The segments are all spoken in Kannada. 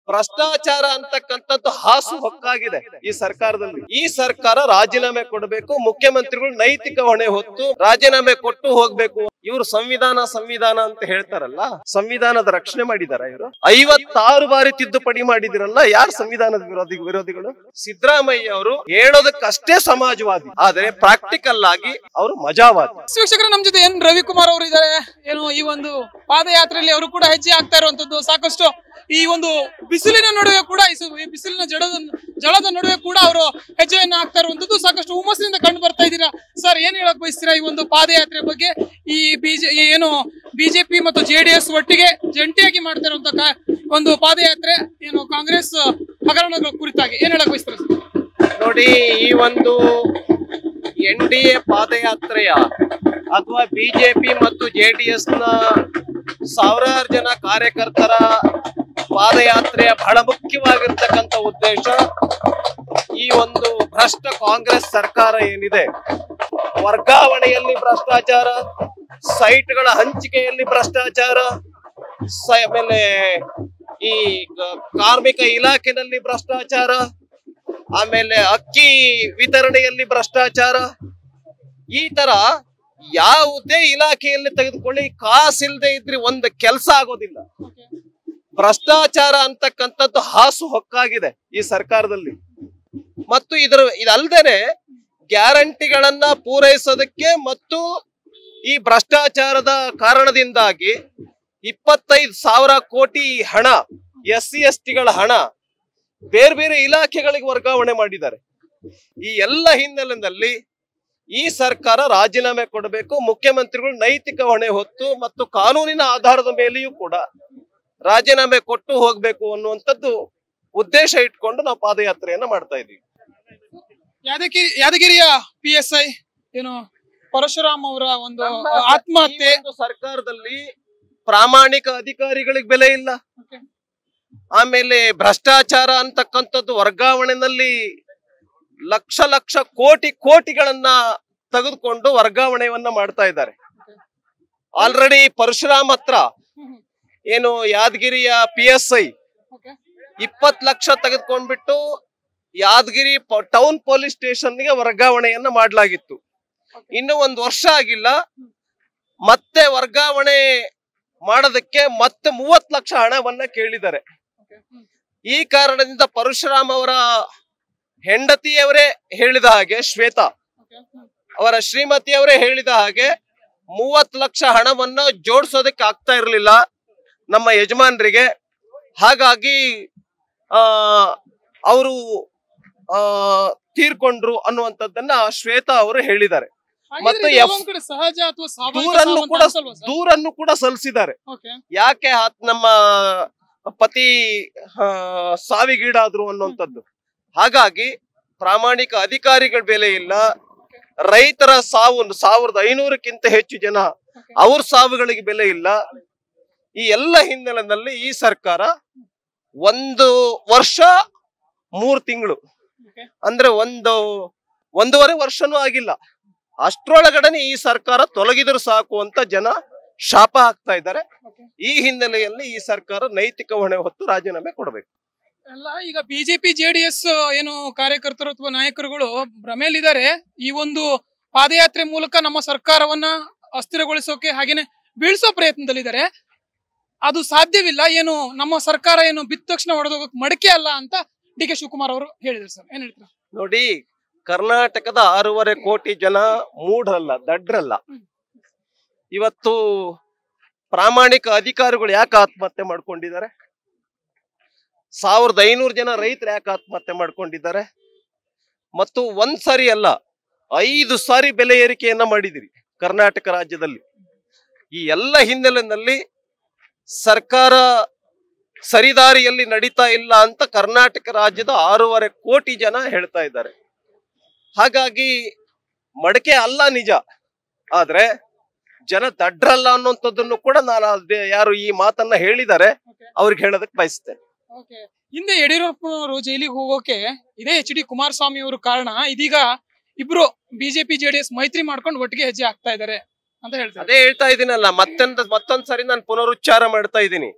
ಭ್ರಷ್ಟಾಚಾರ ಅಂತಕ್ಕಂಥದ್ದು ಹಾಸು ಹೊಕ್ಕಾಗಿದೆ ಈ ಸರ್ಕಾರದಲ್ಲಿ ಈ ಸರ್ಕಾರ ರಾಜೀನಾಮೆ ಕೊಡಬೇಕು ಮುಖ್ಯಮಂತ್ರಿಗಳು ನೈತಿಕ ಹೊಣೆ ಹೊತ್ತು ರಾಜೀನಾಮೆ ಕೊಟ್ಟು ಹೋಗ್ಬೇಕು ಇವರು ಸಂವಿಧಾನ ಸಂವಿಧಾನ ಅಂತ ಹೇಳ್ತಾರಲ್ಲ ಸಂವಿಧಾನದ ರಕ್ಷಣೆ ಮಾಡಿದಾರ ಇವರು ಐವತ್ತಾರು ಬಾರಿ ತಿದ್ದುಪಡಿ ಮಾಡಿದಿರಲ್ಲ ಯಾರು ಸಂವಿಧಾನದ ವಿರೋಧಿ ವಿರೋಧಿಗಳು ಸಿದ್ದರಾಮಯ್ಯ ಅವರು ಹೇಳೋದಕ್ಕಷ್ಟೇ ಸಮಾಜವಾದಿ ಆದ್ರೆ ಪ್ರಾಕ್ಟಿಕಲ್ ಆಗಿ ಅವರು ಮಜಾವಾದಿ ವೀಕ್ಷಕರು ನಮ್ ಜೊತೆ ಎನ್ ರವಿಕುಮಾರ್ ಅವರು ಇದ್ದಾರೆ ಏನು ಈ ಒಂದು ಪಾದಯಾತ್ರೆಯಲ್ಲಿ ಅವರು ಕೂಡ ಹೆಜ್ಜೆ ಆಗ್ತಾ ಇರುವಂತದ್ದು ಸಾಕಷ್ಟು ಈ ಒಂದು ಬಿಸಿಲಿನ ನಡುವೆ ಕೂಡ ಈ ಸು- ಈ ಬಿಸಿಲಿನ ಜಡದ ಜಳದ ನಡುವೆ ಕೂಡ ಅವರು ಹೆಜ್ಜೆಯನ್ನ ಹಾಕ್ತಾ ಇರುವಂತದ್ದು ಸಾಕಷ್ಟು ಹುಮ್ಮಸ್ಸಿನಿಂದ ಕಂಡು ಬರ್ತಾ ಇದ್ದೀರಾ ಸರ್ ಏನ್ ಹೇಳಕ್ ಬಯಸ್ತೀರಾ ಈ ಒಂದು ಪಾದಯಾತ್ರೆ ಬಗ್ಗೆ ಈ ಬಿಜೆ ಈ ಏನು ಬಿಜೆಪಿ ಮತ್ತು ಜೆಡಿಎಸ್ ಒಟ್ಟಿಗೆ ಜಂಟಿಯಾಗಿ ಮಾಡ್ತಾ ಇರುವಂತ ಕಾ- ಒಂದು ಪಾದಯಾತ್ರೆ ಏನು ಕಾಂಗ್ರೆಸ್ ಹಗರಣಗಳ ಕುರಿತಾಗಿ ಏನ್ ಹೇಳಕ್ ಬಯಸ್ತೀರಾ ಸರ್? ನೋಡಿ ಈ ಒಂದು ಎನ್ ಡಿ ಎ ಪಾದಯಾತ್ರೆಯ ಅಥವಾ ಬಿಜೆಪಿ ಮತ್ತು ಜೆಡಿಎಸ್ ನ ಸಾವಿರಾರು ಜನ ಕಾರ್ಯಕರ್ತರ ಪಾದಯಾತ್ರೆಯ ಬಹಳ ಮುಖ್ಯವಾಗಿರ್ತಕ್ಕಂಥ ಉದ್ದೇಶ ಈ ಒಂದು ಭ್ರಷ್ಟ ಕಾಂಗ್ರೆಸ್ ಸರ್ಕಾರ ಏನಿದೆ ವರ್ಗಾವಣೆಯಲ್ಲಿ ಭ್ರಷ್ಟಾಚಾರ ಸೈಟ್ಗಳ ಹಂಚಿಕೆಯಲ್ಲಿ ಭ್ರಷ್ಟಾಚಾರ ಸ- ಆಮೇಲೆ ಈ ಗ- ಕಾರ್ಮಿಕ ಇಲಾಖೆನಲ್ಲಿ ಭ್ರಷ್ಟಾಚಾರ ಆಮೇಲೆ ಅಕ್ಕಿ ವಿತರಣೆಯಲ್ಲಿ ಭ್ರಷ್ಟಾಚಾರ ಈ ತರ ಯಾವುದೇ ಇಲಾಖೆಯಲ್ಲಿ ತೆಗೆದುಕೊಳ್ಳಿ ಕಾಸಿಲ್ದೆ ಇದ್ರೆ ಒಂದು ಕೆಲಸ ಆಗೋದಿಲ್ಲ ಭ್ರಷ್ಟಾಚಾರ ಅಂತಕ್ಕಂಥದ್ದು ಹಾಸು ಹೊಕ್ಕಾಗಿದೆ ಈ ಸರ್ಕಾರದಲ್ಲಿ ಮತ್ತು ಇದರ ಇದಲ್ದೇನೆ ಗ್ಯಾರಂಟಿಗಳನ್ನ ಪೂರೈಸೋದಕ್ಕೆ ಮತ್ತು ಈ ಭ್ರಷ್ಟಾಚಾರದ ಕಾರಣದಿಂದಾಗಿ ಇಪ್ಪತ್ತೈದು ಸಾವಿರ ಕೋಟಿ ಹಣ ಎಸ್ ಸಿ ಎಸ್ ಟಿಗಳ ಹಣ ಬೇರೆ ಬೇರೆ ಇಲಾಖೆಗಳಿಗೆ ವರ್ಗಾವಣೆ ಮಾಡಿದ್ದಾರೆ ಈ ಎಲ್ಲ ಹಿನ್ನೆಲೆಯಲ್ಲಿ ಈ ಸರ್ಕಾರ ರಾಜೀನಾಮೆ ಕೊಡಬೇಕು ಮುಖ್ಯಮಂತ್ರಿಗಳು ನೈತಿಕ ಹೊಣೆ ಹೊತ್ತು ಮತ್ತು ಕಾನೂನಿನ ಆಧಾರದ ಮೇಲೆಯೂ ಕೂಡ ರಾಜೀನಾಮೆ ಕೊಟ್ಟು ಹೋಗ್ಬೇಕು ಅನ್ನುವಂಥದ್ದು ಉದ್ದೇಶ ಇಟ್ಕೊಂಡು ನಾವು ಪಾದಯಾತ್ರೆಯನ್ನ ಮಾಡ್ತಾ ಇದ್ದೀವಿ ಯಾದಗಿರಿ ಯಾದಗಿರಿಯ ಪಿ ಎಸ್ ಐ ಏನು ಪರಶುರಾಮ್ ಅವರ ಒಂದು ನಮ್ಮ ಆತ್ಮಹತ್ಯೆ ಈ ಒಂದು ಸರ್ಕಾರದಲ್ಲಿ ಪ್ರಾಮಾಣಿಕ ಅಧಿಕಾರಿಗಳಿಗೆ ಬೆಲೆ ಇಲ್ಲ Okay. ಆಮೇಲೆ ಭ್ರಷ್ಟಾಚಾರ ಅಂತಕ್ಕಂಥದ್ದು ವರ್ಗಾವಣೆನಲ್ಲಿ ಲಕ್ಷ ಲಕ್ಷ ಕೋಟಿ ಕೋಟಿಗಳನ್ನ ತೆಗೆದುಕೊಂಡು ವರ್ಗಾವಣೆಯನ್ನ ಮಾಡ್ತಾ ಇದ್ದಾರೆ ಆಲ್ರೆಡಿ ಪರಶುರಾಮ್ ಹತ್ರ ಏನು ಯಾದಗಿರಿಯ ಪಿ ಎಸ್ ಐ Okay. ಇಪ್ಪತ್ ಲಕ್ಷ ತೆಗೆದುಕೊಂಡ್ಬಿಟ್ಟು ಯಾದಗಿರಿ ಟೌನ್ ಪೊಲೀಸ್ ಸ್ಟೇಷನ್ಗೆ ವರ್ಗಾವಣೆಯನ್ನ ಮಾಡಲಾಗಿತ್ತು ಇನ್ನು ಒಂದು ವರ್ಷ ಆಗಿಲ್ಲ ಮತ್ತೆ ವರ್ಗಾವಣೆ ಮಾಡೋದಕ್ಕೆ ಮತ್ತೆ ಮೂವತ್ ಲಕ್ಷ ಹಣವನ್ನ ಕೇಳಿದ್ದಾರೆ Okay. ಹ್ಮ್. ಈ ಕಾರಣದಿಂದ ಪರಶುರಾಮ್ ಅವರ ಹೆಂಡತಿಯವರೇ ಹೇಳಿದ ಹಾಗೆ ಶ್ವೇತಾ Okay. ಹ್ಮ್. ಅವರ ಶ್ರೀಮತಿಯವರೇ ಹೇಳಿದ ಹಾಗೆ ಮೂವತ್ ಲಕ್ಷ ಹಣವನ್ನ ಜೋಡಿಸೋದಕ್ಕೆ ಆಗ್ತಾ ಇರಲಿಲ್ಲ ನಮ್ಮ ಯಜಮಾನರಿಗೆ ಹಾಗಾಗಿ ಆ ಅವರು ಆ ತೀರ್ಕೊಂಡ್ರು ಅನ್ನುವಂಥದ್ದನ್ನ ಶ್ವೇತಾ ಅವರು ಹೇಳಿದ್ದಾರೆ ಹಾಗಿದ್ರೆ ಮತ್ತು ಇದು ಎಫ್- ಒಂದ್ ಕಡೆ ಸಹಜ ಅಥವಾ ಸ್ವಾಭಾವಿಕ ದೂರನ್ನು ಸಾವು ಅಂತ ಕೂಡ ಅನ್ಸಲ್ವಾ ಸರ್? ದೂರನ್ನು ಕೂಡ ಸಲ್ಲಿಸಿದ್ದಾರೆ Okay. ಯಾಕೆ ಆತ್- ನಮ್ಮ ಪತಿ ಆ, ಸಾವಿಗೀಡಾದ್ರು ಅನ್ನುವಂಥದ್ದು ಹಾಗಾಗಿ ಪ್ರಾಮಾಣಿಕ ಅಧಿಕಾರಿಗಳ ಬೆಲೆ ಇಲ್ಲ ರೈತರ ಸಾವು ಸಾವಿರದ ಐನೂರಕ್ಕಿಂತ ಹೆಚ್ಚು ಜನ Okay. ಅವ್ರ ಸಾವುಗಳಿಗೆ ಬೆಲೆ ಇಲ್ಲ ಈ ಎಲ್ಲ ಹಿನ್ನೆಲೆಯಲ್ಲಿ ಈ ಸರ್ಕಾರ ಒಂದು ವರ್ಷ ಮೂರು ತಿಂಗಳು Okay. ಅಂದ್ರೆ ಒಂದು ಒಂದೂವರೆ ವರ್ಷನೂ ಆಗಿಲ್ಲ ಅಷ್ಟ್ರೊಳಗಡೆನೆ ಈ ಸರ್ಕಾರ ತೊಲಗಿದ್ರು ಸಾಕು ಅಂತ ಜನ ಶಾಪ ಹಾಕ್ತಾ ಇದ್ದಾರೆ Okay. ಈ ಹಿನ್ನೆಲೆಯಲ್ಲಿ ಈ ಸರ್ಕಾರ ನೈತಿಕ ಹೊಣೆ ಹೊತ್ತು ರಾಜೀನಾಮೆ ಕೊಡಬೇಕು ಅಲ್ಲ ಈಗ ಬಿಜೆಪಿ ಜೆಡಿಎಸ್ ಏನು ಕಾರ್ಯಕರ್ತರು ಅಥವಾ ನಾಯಕರುಗಳು ಭ್ರಮೆಯಲ್ಲಿದ್ದಾರೆ ಈ ಒಂದು ಪಾದಯಾತ್ರೆ ಮೂಲಕ ನಮ್ಮ ಸರ್ಕಾರವನ್ನ ಅಸ್ಥಿರಗೊಳಿಸೋಕೆ ಹಾಗೇನೆ ಬೀಳ್ಸೋ ಪ್ರಯತ್ನದಲ್ಲಿದ್ದಾರೆ ಅದು ಸಾಧ್ಯವಿಲ್ಲ ಏನು ನಮ್ಮ ಸರ್ಕಾರ ಏನು ಬಿದ್ದ ತಕ್ಷಣ ಹೊಡೆದೋಗಕ್ ಮಡಕೆ ಅಲ್ಲ ಅಂತ ಡಿ ಕೆ ಶಿವಕುಮಾರ್ ಅವರು ಹೇಳಿದ್ರು ಸರ್ ಏನ್ ಹೇಳ್ತೀರಾ ನೋಡಿ ಕರ್ನಾಟಕದ ಆರೂವರೆ ಕೋಟಿ ಜನ ಮೂಢರಲ್ಲ ದಡ್ರಲ್ಲ ಇವತ್ತು ಪ್ರಾಮಾಣಿಕ ಅಧಿಕಾರಿಗಳು ಯಾಕೆ ಆತ್ಮಹತ್ಯೆ ಮಾಡ್ಕೊಂಡಿದ್ದಾರೆ ಸಾವಿರದ ಐನೂರು ಜನ ರೈತರು ಯಾಕೆ ಆತ್ಮಹತ್ಯೆ ಮಾಡ್ಕೊಂಡಿದ್ದಾರೆ ಮತ್ತು ಒಂದ್ ಸಾರಿ ಅಲ್ಲ ಐದು ಸಾರಿ ಬೆಲೆ ಏರಿಕೆಯನ್ನ ಮಾಡಿದಿರಿ ಕರ್ನಾಟಕ ರಾಜ್ಯದಲ್ಲಿ ಈ ಎಲ್ಲ ಹಿನ್ನೆಲೆಯಲ್ಲಿ ಸರ್ಕಾರ ಸರಿದಾರಿಯಲ್ಲಿ ನಡೀತಾ ಇಲ್ಲ ಅಂತ ಕರ್ನಾಟಕ ರಾಜ್ಯದ ಆರೂವರೆ ಕೋಟಿ ಜನ ಹೇಳ್ತಾ ಇದ್ದಾರೆ ಹಾಗಾಗಿ ಮಡಕೆ ಅಲ್ಲ ನಿಜ ಆದ್ರೆ ಜನ ದಡ್ರಲ್ಲ ಅನ್ನುವಂಥದ್ದನ್ನು ಕೂಡ ನಾನು ಅದೇ ಯಾರು ಈ ಮಾತನ್ನ ಹೇಳಿದ್ದಾರೆ ಅವ್ರಿಗೆ ಹೇಳೋದಕ್ಕೆ ಬಯಸ್ತೇನೆ ಓಕೆ ಹಿಂದೆ ಯಡಿಯೂರಪ್ಪನವರು ಜೈಲಿಗೆ ಹೋಗೋಕೆ ಇದೇ ಎಚ್ ಡಿ ಕುಮಾರಸ್ವಾಮಿ ಅವರು ಕಾರಣ ಇದೀಗ ಇಬ್ರು ಬಿಜೆಪಿ ಜೆಡಿಎಸ್ ಮೈತ್ರಿ ಮಾಡ್ಕೊಂಡು ಒಟ್ಟಿಗೆ ಹೆಜ್ಜೆ ಹಾಕ್ತಾ ಇದ್ದಾರೆ ಅಂತ ಹೇಳ್ತಾರೆ ಅದೇ ಹೇಳ್ತಾ ಇದ್ದೀನಲ್ಲ ಮತ್ತೊಂದ್ ಮತ್ತೊಂದ್ ಸರಿ ನಾನು ಪುನರುಚ್ಚಾರ ಮಾಡ್ತಾ ಇದ್ದೀನಿ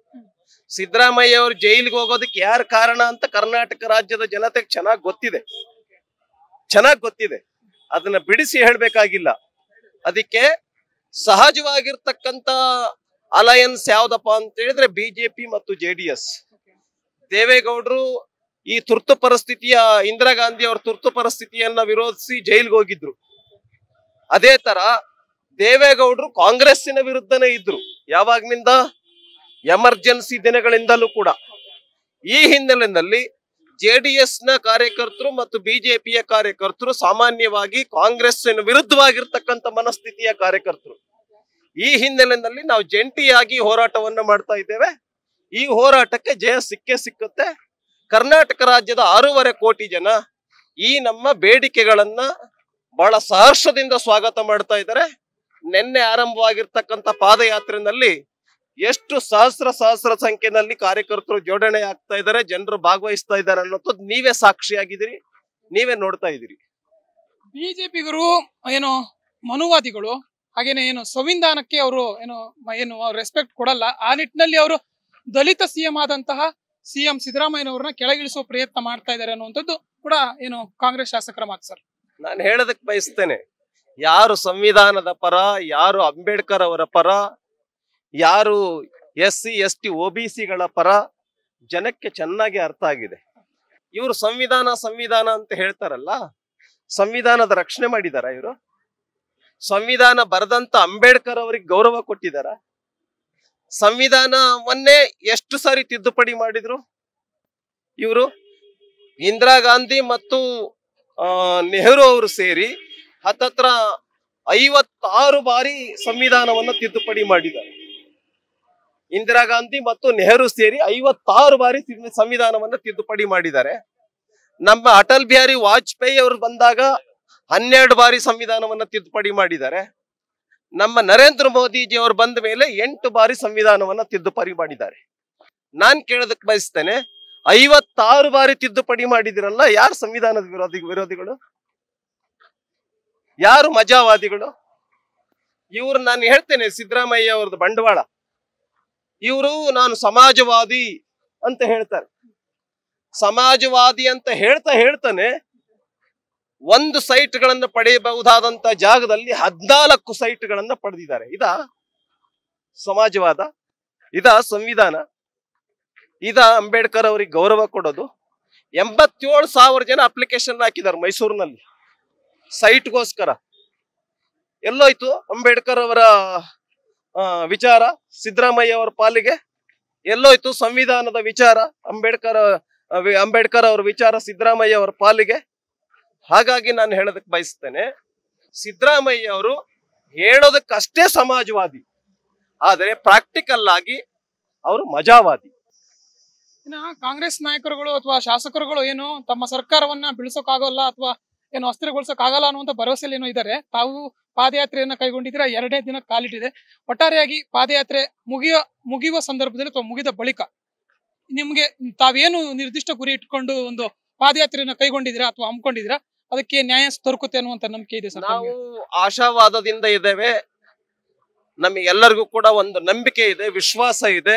ಸಿದ್ದರಾಮಯ್ಯ ಅವರು ಜೈಲಿಗೆ ಹೋಗೋದಕ್ಕೆ ಯಾರು ಕಾರಣ ಅಂತ ಕರ್ನಾಟಕ ರಾಜ್ಯದ ಜನತೆಗೆ ಚೆನ್ನಾಗಿ ಗೊತ್ತಿದೆ ಚೆನ್ನಾಗಿ ಗೊತ್ತಿದೆ ಅದನ್ನ ಬಿಡಿಸಿ ಹೇಳ್ಬೇಕಾಗಿಲ್ಲ ಅದಕ್ಕೆ ಸಹಜವಾಗಿರ್ತಕ್ಕಂತ ಅಲಯನ್ಸ್ ಯಾವ್ದಪ್ಪ ಅಂತ ಹೇಳಿದ್ರೆ ಬಿಜೆಪಿ ಮತ್ತು ಜೆ ಡಿ ಎಸ್ ದೇವೇಗೌಡರು ಈ ತುರ್ತು ಪರಿಸ್ಥಿತಿಯ ಇಂದಿರಾ ಗಾಂಧಿ ಅವರ ತುರ್ತು ಪರಿಸ್ಥಿತಿಯನ್ನ ವಿರೋಧಿಸಿ ಜೈಲ್ಗೆ ಹೋಗಿದ್ರು ಅದೇ ತರ ದೇವೇಗೌಡರು ಕಾಂಗ್ರೆಸ್ಸಿನ ವಿರುದ್ಧನೇ ಇದ್ರು ಯಾವಾಗ್ನಿಂದ ಎಮರ್ಜೆನ್ಸಿ ದಿನಗಳಿಂದಲೂ ಕೂಡ ಈ ಹಿನ್ನೆಲೆಯಲ್ಲಿ ಜೆಡಿಎಸ್ ನ ಕಾರ್ಯಕರ್ತರು ಮತ್ತು ಬಿಜೆಪಿಯ ಕಾರ್ಯಕರ್ತರು ಸಾಮಾನ್ಯವಾಗಿ ಕಾಂಗ್ರೆಸ್ಸಿನ ವಿರುದ್ಧವಾಗಿರ್ತಕ್ಕಂಥ ಮನಸ್ಥಿತಿಯ ಕಾರ್ಯಕರ್ತರು ಈ ಹಿನ್ನೆಲೆಯಲ್ಲಿ ನಾವು ಜಂಟಿಯಾಗಿ ಹೋರಾಟವನ್ನ ಮಾಡ್ತಾ ಇದ್ದೇವೆ ಈ ಹೋರಾಟಕ್ಕೆ ಜಯ ಸಿಕ್ಕೇ ಸಿಕ್ಕುತ್ತೆ ಕರ್ನಾಟಕ ರಾಜ್ಯದ ಆರೂವರೆ ಕೋಟಿ ಜನ ಈ ನಮ್ಮ ಬೇಡಿಕೆಗಳನ್ನ ಬಹಳ ಸಹರ್ಷದಿಂದ ಸ್ವಾಗತ ಮಾಡ್ತಾ ಇದ್ದಾರೆ ನಿನ್ನೆ ಆರಂಭವಾಗಿರ್ತಕ್ಕಂಥ ಪಾದಯಾತ್ರೆನಲ್ಲಿ ಎಷ್ಟು ಸಹಸ್ರ ಸಹಸ್ರ ಸಂಖ್ಯೆಯಲ್ಲಿ ಕಾರ್ಯಕರ್ತರು ಜೋಡಣೆ ಆಗ್ತಾ ಇದ್ದಾರೆ ಜನರು ಭಾಗವಹಿಸ್ತಾ ಇದ್ದಾರೆ ಅನ್ನೋದು ನೀವೇ ಸಾಕ್ಷಿಯಾಗಿದ್ದೀರಿ ನೀವೇ ನೋಡ್ತಾ ಇದ್ದೀರಿ ಬಿಜೆಪಿಗರು ಏನು ಮನುವಾದಿಗಳು ಹಾಗೇನೆ ಏನು ಸಂವಿಧಾನಕ್ಕೆ ಅವರು ಏನು ಮ- ಏನು ರೆಸ್ಪೆಕ್ಟ್ ಕೊಡಲ್ಲ ಆ ನಿಟ್ಟಿನಲ್ಲಿ ಅವರು ದಲಿತ ಸಿಎಂ ಆದಂತಹ ಸಿಎಂ ಸಿದ್ದರಾಮಯ್ಯನವರನ್ನ ಕೆಳಗಿಳಿಸುವ ಪ್ರಯತ್ನ ಮಾಡ್ತಾ ಇದ್ದಾರೆ ಅನ್ನುವಂಥದ್ದು ಕೂಡ ಏನು ಕಾಂಗ್ರೆಸ್ ಶಾಸಕರ ಮಾತು ಸರ್ ನಾನು ಹೇಳೋದಕ್ಕೆ ಬಯಸ್ತೇನೆ ಯಾರು ಸಂವಿಧಾನದ ಪರ ಯಾರು ಅಂಬೇಡ್ಕರ್ ಅವರ ಪರ ಯಾರು S C S T O B ಸಿಗಳ ಪರ ಜನಕ್ಕೆ ಚೆನ್ನಾಗಿ ಅರ್ಥ ಆಗಿದೆ ಇವರು ಸಂವಿಧಾನ ಸಂವಿಧಾನ ಅಂತ ಹೇಳ್ತಾರಲ್ಲ ಸಂವಿಧಾನದ ರಕ್ಷಣೆ ಮಾಡಿದಾರ ಇವರು ಸಂವಿಧಾನ ಬರೆದಂತ ಅಂಬೇಡ್ಕರ್ ಅವರಿಗೆ ಗೌರವ ಕೊಟ್ಟಿದಾರ ಸಂವಿಧಾನವನ್ನೇ ಎಷ್ಟು ಸಾರಿ ತಿದ್ದುಪಡಿ ಮಾಡಿದ್ರು ಇವರು ಇಂದಿರಾ ಗಾಂಧಿ ಮತ್ತು ಆ, ನೆಹರು ಅವರು ಸೇರಿ ಹತ್ತತ್ರ ಐವತ್ತಾರು ಬಾರಿ ಸಂವಿಧಾನವನ್ನ ತಿದ್ದುಪಡಿ ಮಾಡಿದ್ದಾರೆ ಇಂದಿರಾ ಗಾಂಧಿ ಮತ್ತು ನೆಹರು ಸೇರಿ ಐವತ್ತಾರು ಬಾರಿ ತಿ- ಸಂವಿಧಾನವನ್ನ ತಿದ್ದುಪಡಿ ಮಾಡಿದ್ದಾರೆ ನಮ್ಮ ಅಟಲ್ ಬಿಹಾರಿ ವಾಜಪೇಯಿ ಅವರು ಬಂದಾಗ ಹನ್ನೆರಡು ಬಾರಿ ಸಂವಿಧಾನವನ್ನ ತಿದ್ದುಪಡಿ ಮಾಡಿದ್ದಾರೆ ನಮ್ಮ ನರೇಂದ್ರ ಮೋದಿಜಿ ಅವರು ಬಂದ ಮೇಲೆ ಎಂಟು ಬಾರಿ ಸಂವಿಧಾನವನ್ನ ತಿದ್ದುಪಡಿ ಮಾಡಿದ್ದಾರೆ ನಾನ್ ಕೇಳೋದಕ್ಕೆ ಬಯಸ್ತೇನೆ ಐವತ್ತಾರು ಬಾರಿ ತಿದ್ದುಪಡಿ ಮಾಡಿದಿರಲ್ಲ ಯಾರು ಸಂವಿಧಾನದ ವಿರೋಧಿ ವಿರೋಧಿಗಳು ಯಾರು ಮಜಾವಾದಿಗಳು ಇವ್ರು ನಾನು ಹೇಳ್ತೇನೆ ಸಿದ್ದರಾಮಯ್ಯ ಅವ್ರದ್ದು ಬಂಡವಾಳ ಇವರು ನಾನು ಸಮಾಜವಾದಿ ಅಂತ ಹೇಳ್ತಾರೆ ಸಮಾಜವಾದಿ ಅಂತ ಹೇಳ್ತಾ ಹೇಳ್ತಾನೆ ಒಂದು ಸೈಟ್ಗಳನ್ನ ಪಡೆಯಬಹುದಾದಂತ ಜಾಗದಲ್ಲಿ ಹದ್ನಾಲ್ಕು ಸೈಟ್ಗಳನ್ನ ಪಡೆದಿದ್ದಾರೆ ಇದಾ ಸಮಾಜವಾದ ಇದಾ ಸಂವಿಧಾನ ಇದ ಅಂಬೇಡ್ಕರ್ ಅವರಿಗೆ ಗೌರವ ಕೊಡೋದು ಎಂಬತ್ತೇಳು ಸಾವಿರ ಜನ ಅಪ್ಲಿಕೇಶನ್ ಹಾಕಿದ್ದಾರೆ ಮೈಸೂರಿನಲ್ಲಿ ಸೈಟ್ಗೋಸ್ಕರ ಎಲ್ಲೋಯ್ತು ಅಂಬೇಡ್ಕರ್ ಅವರ ಆ, ವಿಚಾರ ಸಿದ್ದರಾಮಯ್ಯ ಅವರ ಪಾಲಿಗೆ ಎಲ್ಲೋಯ್ತು ಸಂವಿಧಾನದ ವಿಚಾರ ಅಂಬೇಡ್ಕರ್ ಆ, ವಿ- ಅಂಬೇಡ್ಕರ್ ಅವರ ವಿಚಾರ ಸಿದ್ದರಾಮಯ್ಯ ಅವರ ಪಾಲಿಗೆ ಹಾಗಾಗಿ ನಾನು ಹೇಳೋದಕ್ಕೆ ಬಯಸ್ತೇನೆ ಸಿದ್ದರಾಮಯ್ಯ ಅವರು ಹೇಳೋದಕ್ಕಷ್ಟೇ ಸಮಾಜವಾದಿ ಆದರೆ ಪ್ರಾಕ್ಟಿಕಲ್ ಆಗಿ ಅವರು ಮಜಾವಾದಿ ಇನ್ನ ಕಾಂಗ್ರೆಸ್ ನಾಯಕರುಗಳು ಅಥವಾ ಶಾಸಕರುಗಳು ಏನು ತಮ್ಮ ಸರ್ಕಾರವನ್ನ ಬೀಳ್ಸೋಕ್ಕಾಗಲ್ಲ ಅಥವಾ ಏನು ಅಸ್ಥಿರಗೊಳಿಸೋಕ್ಕಾಗಲ್ಲ ಅನ್ನುವಂತ ಭರವಸೆಯಲ್ಲಿ ಏನೋ ಇದ್ದಾರೆ ತಾವು ಪಾದಯಾತ್ರೆಯನ್ನ ಕೈಗೊಂಡಿದ್ದೀರಾ ಎರಡನೇ ದಿನ ಕಾಲಿಟ್ಟಿದೆ ಒಟ್ಟಾರೆಯಾಗಿ ಪಾದಯಾತ್ರೆ ಮುಗಿಯೋ ಮುಗಿಯುವ ಸಂದರ್ಭದಲ್ಲಿ ಅಥವಾ ಮುಗಿದ ಬಳಿಕ ನಿಮ್ಗೆ ತಾವೇನು ನಿರ್ದಿಷ್ಟ ಗುರಿ ಇಟ್ಕೊಂಡು ಒಂದು ಪಾದಯಾತ್ರೆಯನ್ನ ಕೈಗೊಂಡಿದ್ದೀರಾ ಅಥವಾ ಹಮ್ಮಿಕೊಂಡಿದ್ದೀರಾ ಅದಕ್ಕೆ ನ್ಯಾಯ ದೊರಕುತ್ತೆ ಅನ್ನುವಂತ ನಂಬಿಕೆ ಇದೆ ಸರ್ ನಾವು ಆಶಾವಾದದಿಂದ ಇದ್ದೇವೆ ನಮಗೆಲ್ಲರಿಗೂ ಕೂಡ ಒಂದು ನಂಬಿಕೆ ಇದೆ ವಿಶ್ವಾಸ ಇದೆ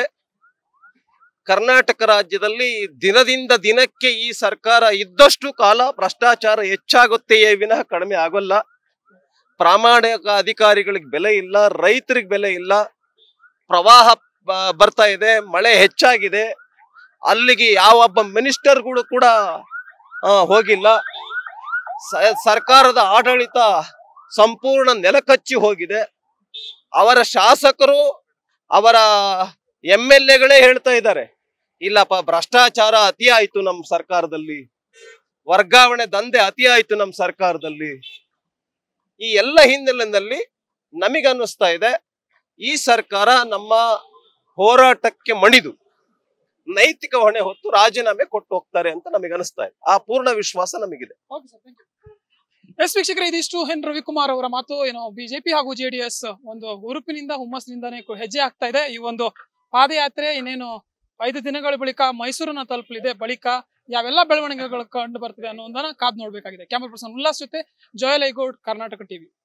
ಕರ್ನಾಟಕ ರಾಜ್ಯದಲ್ಲಿ ದಿನದಿಂದ ದಿನಕ್ಕೆ ಈ ಸರ್ಕಾರ ಇದ್ದಷ್ಟು ಕಾಲ ಭ್ರಷ್ಟಾಚಾರ ಹೆಚ್ಚಾಗುತ್ತೆಯೇ ವಿನಃ ಕಡಿಮೆ ಆಗೋಲ್ಲ ಪ್ರಾಮಾಣಿಕ ಅಧಿಕಾರಿಗಳಿಗೆ ಬೆಲೆ ಇಲ್ಲ ರೈತರಿಗೆ ಬೆಲೆ ಇಲ್ಲ ಪ್ರವಾಹ ಬ- ಬರ್ತಾ ಇದೆ ಮಳೆ ಹೆಚ್ಚಾಗಿದೆ ಅಲ್ಲಿಗೆ ಯಾವೊಬ್ಬ ಮಿನಿಸ್ಟರ್ಗಳು ಕೂಡ ಆ, ಹೋಗಿಲ್ಲ ಸ- ಸರ್ಕಾರದ ಆಡಳಿತ ಸಂಪೂರ್ಣ ನೆಲಕಚ್ಚಿ ಹೋಗಿದೆ ಅವರ ಶಾಸಕರು ಅವರ ಎಂ ಎಲ್ ಎಗಳೇ ಹೇಳ್ತಾ ಇದ್ದಾರೆ ಇಲ್ಲಪ್ಪ ಭ್ರಷ್ಟಾಚಾರ ಅತಿ ಆಯ್ತು ನಮ್ಮ ಸರ್ಕಾರದಲ್ಲಿ ವರ್ಗಾವಣೆ ದಂಧೆ ಅತಿ ಆಯ್ತು ನಮ್ಮ ಸರ್ಕಾರದಲ್ಲಿ ಈ ಎಲ್ಲ ಹಿನ್ನೆಲೆಯಲ್ಲಿ ನಮಗನ್ನಿಸ್ತಾ ಇದೆ ಈ ಸರ್ಕಾರ ನಮ್ಮ ಹೋರಾಟಕ್ಕೆ ಮಣಿದು ನೈತಿಕ ಹೊಣೆ ಹೊತ್ತು ರಾಜೀನಾಮೆ ಕೊಟ್ಟು ಹೋಗ್ತಾರೆ ಅಂತ ನಮಗೆ ಅನಿಸ್ತಾ ಇದೆ ಆ ಪೂರ್ಣ ವಿಶ್ವಾಸ ನಮಗಿದೆ ಓಕೆ ಸರ್ ಥ್ಯಾಂಕ್ ಯು ಎಸ್ ವೀಕ್ಷಕರೇ ಇದಿಷ್ಟು ಎನ್ ರವಿಕುಮಾರ್ ಅವರ ಮಾತು ಏನು ಬಿಜೆಪಿ ಹಾಗೂ ಜೆಡಿಎಸ್ ಒಂದು ಹುರುಪಿನಿಂದ ಹುಮ್ಮಸ್ಸಿನಿಂದಾನೇ ಕು- ಹೆಜ್ಜೆ ಆಗ್ತಾ ಇದೆ ಈ ಒಂದು ಪಾದಯಾತ್ರೆ ಇನ್ನೇನು ಐದು ದಿನಗಳ ಬಳಿಕ ಮೈಸೂರನ್ನ ತಲುಪಲಿದೆ ಬಳಿಕ ಯಾವೆಲ್ಲ ಬೆಳವಣಿಗೆಗಳು ಕಂಡು ಬರ್ತಿದೆ ಅನ್ನೋದನ್ನ ಕಾದ್ ನೋಡ್ಬೇಕಾಗಿದೆ ಕ್ಯಾಮರಾ ಪರ್ಸನ್ ಉಲ್ಲಾಸ್ ಜೊತೆ ಜೋಯಲ್ ಐಗೌಡ್ ಕರ್ನಾಟಕ ಟಿವಿ